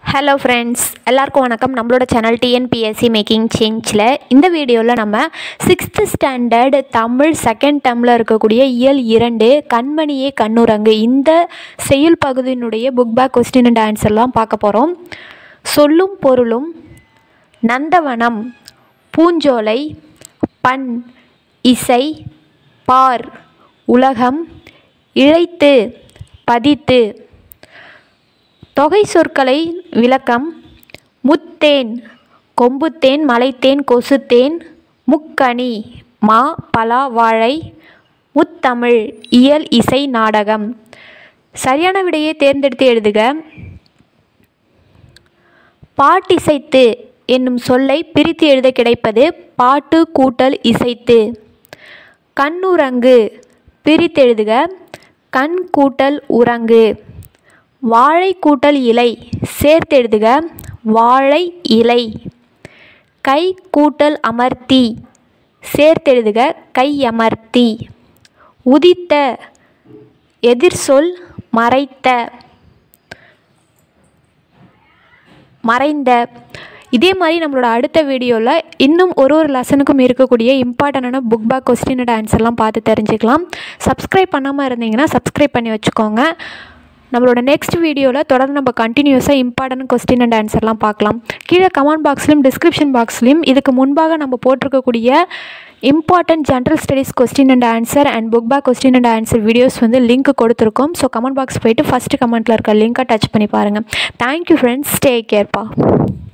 hello friends எல்லாருக்கும் வணக்கம் நம்மளோட சேனல் டிஎன்பிஎஸ்சி மேக்கிங் சேஞ்சில் இந்த வீடியோவில் நம்ம சிக்ஸ்த்து ஸ்டாண்டர்ட் தமிழ் செகண்ட் டேர்மில் இருக்கக்கூடிய இயல் இரண்டு கண்மணியே கண்ணுரங்கு இந்த செய்யுள் பகுதியினுடைய புக் பேக் கொஸ்டின் அண்ட் ஆன்சர்லாம் பார்க்க போகிறோம் சொல்லும் பொருளும் நந்தவனம் பூஞ்சோலை பண் இசை பார் உலகம் இழைத்து பதித்து தொகை சொற்களை விளக்கம் முத்தேன் கொம்புத்தேன் மலைத்தேன் கொசுத்தேன் முக்கனி மா பலா வாழை முத்தமிழ் இயல் இசை நாடகம் சரியான விடையை தேர்ந்தெடுத்து எழுதுக பாட்டிசைத்து என்னும் சொல்லை பிரித்து எழுத கிடைப்பது பாட்டு கூட்டல் இசைத்து கண்ணுரங்கு பிரித்தெழுதுக கண் கூட்டல் உறங்கு வாழை கூட்டல் இலை சேர்த்தெழுதுக வாழை இலை கை கூட்டல் அமர்த்தி சேர்த்தெழுதுக கையமர்த்தி உதித்த எதிர்சொல் மறைத்த மறைந்த இதே மாதிரி நம்மளோட அடுத்த வீடியோவில் இன்னும் ஒரு ஒரு லெசனுக்கும் இருக்கக்கூடிய இம்பார்ட்டண்டான புக் பேக் கொஸ்டின் அண்ட் ஆன்சர்லாம் பார்த்து தெரிஞ்சுக்கலாம் சப்ஸ்கிரைப் பண்ணாமல் இருந்தீங்கன்னா சப்ஸ்கிரைப் பண்ணி வச்சுக்கோங்க நம்மளோட நெக்ஸ்ட் வீடியோவில் தொடர்ந்து நம்ம கண்டினியூஸாக இம்பார்ட்டன்ட் கொஸ்டின் அண்ட் ஆன்சர்லாம் பார்க்கலாம் கீழே கமெண்ட் பாக்ஸ்லையும் டிஸ்கிரிப்ஷன் பாக்ஸ்லையும் இதுக்கு முன்பாக நம்ம போட்டிருக்கக்கூடிய important general studies question and answer and book back question and answer videos வந்து லிங்க் கொடுத்துருக்கோம் ஸோ கமெண்ட் பாக்ஸ் போயிட்டு ஃபஸ்ட்டு கமெண்ட்டில் இருக்க லிங்க்கை டச் பண்ணி பாருங்கள் தேங்க்யூ ஃப்ரெண்ட்ஸ் டேக் கேர்ப்பா